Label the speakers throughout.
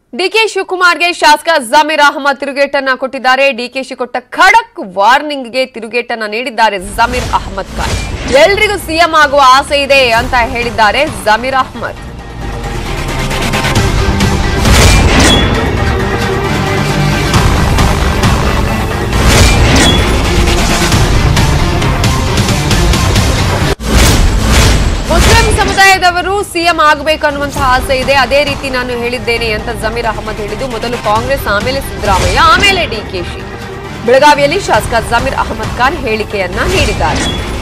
Speaker 1: DK ಶಿವಕುಮಾರ್ಗೆ ಶಾಸಕ ಜಮೀರ್ ಅಹಮದ್ ತಿರುಗೇಟನ್ನ ಕೊಟ್ಟಿದ್ದಾರೆ ಡಿಕೆಶಿ ಕೊಟ್ಟ ಖಡಕ್ ವಾರ್ನಿಂಗ್ಗೆ ತಿರುಗೇಟನ್ನ ನೀಡಿದ್ದಾರೆ ಜಮೀರ್ ಅಹಮದ್ ಖಾನ್ ಎಲ್ರಿಗೂ ಸಿಎಂ ಆಗುವ ಆಸೆ ಇದೆ ಅಂತ ಹೇಳಿದ್ದಾರೆ ಜಮೀರ್ ಅಹಮದ್ ಮುಸ್ಲಿಂ ಸಮುದಾಯದವರು ಸಿಎಂ ಆಗಬೇಕು ಅನ್ನುವಂತಹ ಆಸೆ ಇದೆ ಅದೇ ರೀತಿ ನಾನು ಹೇಳಿದ್ದೇನೆ ಅಂತ ಜಮೀರ್ ಅಹಮದ್ ಹೇಳಿದ್ದು ಮೊದಲು ಕಾಂಗ್ರೆಸ್ ಆಮೇಲೆ ಸಿದ್ದರಾಮಯ್ಯ ಆಮೇಲೆ ಡಿಕೆಶಿ ಬೆಳಗಾವಿಯಲ್ಲಿ ಶಾಸಕ ಜಮೀರ್ ಅಹಮದ್ ಖಾನ್ ಹೇಳಿಕೆಯನ್ನ ನೀಡಿದ್ದಾರೆ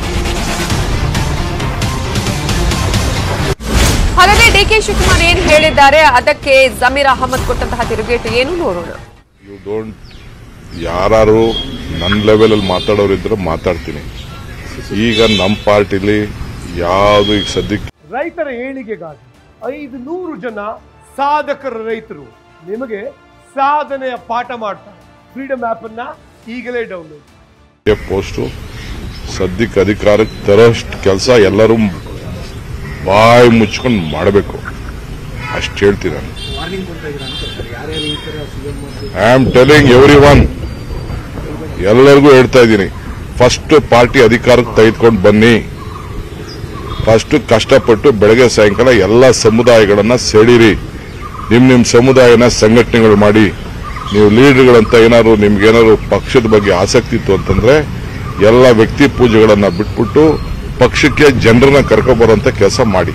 Speaker 1: ಹಾಗಾದ್ರೆ ಡಿಕೆ ಶಿವಕುಮಾರ್ ಏನ್ ಹೇಳಿದ್ದಾರೆ ಅದಕ್ಕೆ ಜಮೀರ್ ಅಹಮದ್ ಕೊಟ್ಟಂತಹ ತಿರುಗೇಟು ಏನು ನೋಡೋಣ
Speaker 2: ಯು ಡೋಂಟ್ ಯಾರು ನನ್ನ ಲೆವೆಲಲ್ಲಿ ಮಾತಾಡೋರಿದ್ರೆ ಮಾತಾಡ್ತೀನಿ ಈಗ ನಮ್ಮ ಪಾರ್ಟಿಲಿ ಯಾವುದು ಈಗ ಸದ್ಯಕ್ಕೆ
Speaker 3: ರೈತರ ಏಳಿಗೆಗಾಗಿ ಐದು ನೂರು ಜನ ಸಾಧಕರ ರೈತರು ನಿಮಗೆ ಸಾಧನೆಯ ಪಾಠ ಮಾಡ್ತಾರೆ ಫ್ರೀಡಮ್ ಆಪ್ ಅನ್ನ ಈಗಲೇ ಡೌನ್ಲೋಡ್
Speaker 2: ಪೋಸ್ಟು ಸದ್ಯಕ್ಕೆ ಅಧಿಕಾರಕ್ಕೆ ತರೋಷ್ಟು ಕೆಲಸ ಎಲ್ಲರೂ ಬಾಯಿ ಮುಚ್ಕೊಂಡು ಮಾಡಬೇಕು ಅಷ್ಟು ಹೇಳ್ತೀನಿ ನಾನು I am telling everyone ಎಲ್ಲರಿಗೂ ಹೇಳ್ತಾ ಇದ್ದೀನಿ ಫಸ್ಟ್ ಪಾರ್ಟಿ ಅಧಿಕಾರಕ್ಕೆ ತೆಗೆದುಕೊಂಡು ಬನ್ನಿ ಫಸ್ಟ್ ಕಷ್ಟಪಟ್ಟು ಬೆಳಗ್ಗೆ ಸಾಯಂಕಾಲ ಎಲ್ಲ ಸಮುದಾಯಗಳನ್ನ ಸೆಳೀರಿ ನಿಮ್ ನಿಮ್ ಸಮುದಾಯನ ಸಂಘಟನೆಗಳು ಮಾಡಿ ನೀವು ಲೀಡರ್ಗಳಂತ ಏನಾದ್ರು ನಿಮ್ಗೇನಾದ್ರು ಪಕ್ಷದ ಬಗ್ಗೆ ಆಸಕ್ತಿ ಇತ್ತು ಅಂತಂದ್ರೆ ಎಲ್ಲ ವ್ಯಕ್ತಿ ಪೂಜೆಗಳನ್ನ ಬಿಟ್ಬಿಟ್ಟು ಪಕ್ಷಕ್ಕೆ ಜನರನ್ನ ಕರ್ಕೊಬರೋಂಥ ಕೆಲಸ ಮಾಡಿ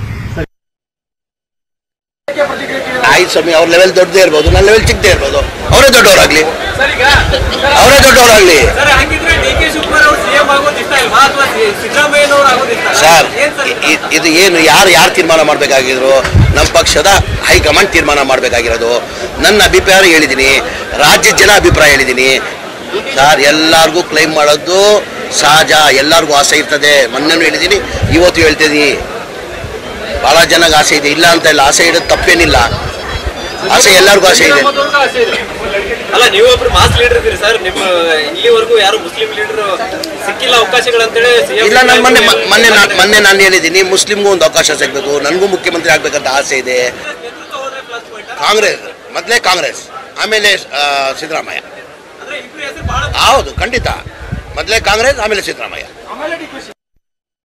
Speaker 4: ಆಯ್ತು ಸ್ವಾಮಿ ಅವ್ರ ಲೆವೆಲ್ ದೊಡ್ಡದೇ ಇರ್ಬೋದು ನನ್ನ ಲೆವೆಲ್ ಚಿಕ್ಕದೇ ಇರ್ಬೋದು ಅವರೇ ದೊಡ್ಡವರಾಗ್ಲಿ ಅವರೇ ದೊಡ್ಡವರಾಗ್ಲಿ
Speaker 5: ಸರ್ ಹಂಗಿದ್ರೆ ಡಿ ಕೆ ಶಿವಕುಮಾರ್ ಅವರು ಸಿಎಂ ಆಗೋದು ಇಷ್ಟ ಇಲ್ವಾ ಅಥವಾ ಸಿದ್ದರಾಮಯ್ಯನವರು ಆಗೋದು ಇಷ್ಟ
Speaker 4: ಸರ್
Speaker 5: ಏನ್ ಸರ್
Speaker 4: ಇ- ಇ- ಇದು ಏನು ಯಾರು ಯಾರು ತೀರ್ಮಾನ ಮಾಡಬೇಕಾಗಿದ್ರು ನಮ್ಮ ಪಕ್ಷದ ಹೈಕಮಾಂಡ್ ತೀರ್ಮಾನ ಮಾಡಬೇಕಾಗಿರೋದು ನನ್ನ ಅಭಿಪ್ರಾಯ ಹೇಳಿದ್ದೀನಿ ರಾಜ್ಯದ ಜನ ಅಭಿಪ್ರಾಯ ಹೇಳಿದ್ದೀನಿ ಸರ್ ಎಲ್ಲರಿಗೂ ಕ್ಲೈಮ್ ಮಾಡೋದು ಸಹಜ ಎಲ್ಲರಿಗೂ ಆಸೆ ಇರ್ತದೆ ಮೊನ್ನೆನೂ ಹೇಳಿದ್ದೀನಿ ಇವತ್ತು ಹೇಳ್ತಿದ್ದೀನಿ ಭಾಳ ಜನಕ್ಕೆ ಆಸೆ ಇದೆ ಇಲ್ಲ ಅಂತ ಇಲ್ಲ ಆಸೆ ಇಡೋದು ತಪ್ಪೇನಿಲ್ಲ ಆಸೆ ಎಲ್ಲರಿಗೂ ಆಸೆ ಇದೆ
Speaker 5: ನಮ್ಮದೊಂದು ಆಸೆ ಇದೆ. ಅಲ್ಲ ನೀವೊಬ್ರು ಮಾಸ್ ಲೀಡರ್ ಇದ್ದೀರಿ ಸರ್ ನಿಮ್ಮ ಇಲ್ಲಿವರೆಗೂ ಯಾರು ಮುಸ್ಲಿಂ ಲೀಡರ್ ಸಿಕ್ಕಿಲ್ಲ ಅವಕಾಶಗಳಂತೇಳಿ CM
Speaker 4: ಇಲ್ಲ ನಾನು ಮೊನ್ನೆ ಮೊನ್ನೆ ನಾನು ಮೊನ್ನೆ ನಾನು ಹೇಳಿದ್ದೀನಿ ಮುಸ್ಲಿಮ್ಗೂ ಒಂದು ಅವಕಾಶ ಸಿಗಬೇಕು ನನಗೂ ಮುಖ್ಯಮಂತ್ರಿ ಆಗ್ಬೇಕಂತ ಆಸೆ ಇದೆ
Speaker 5: ನೇತೃತ್ವ ಹೋದ್ರೆ plus point ಆ?
Speaker 4: ಕಾಂಗ್ರೆಸ್ ಮೊದಲೇ ಕಾಂಗ್ರೆಸ್ ಆಮೇಲೆ ಆ, ಸಿದ್ದರಾಮಯ್ಯ
Speaker 5: ಅಂದ್ರೆ ಇಬ್ರು ಹೆಸರು ಬಹಳ
Speaker 4: ಹೌದು ಖಂಡಿತ ಮೊದಲೇ ಕಾಂಗ್ರೆಸ್ ಆಮೇಲೆ ಸಿದ್ದರಾಮಯ್ಯ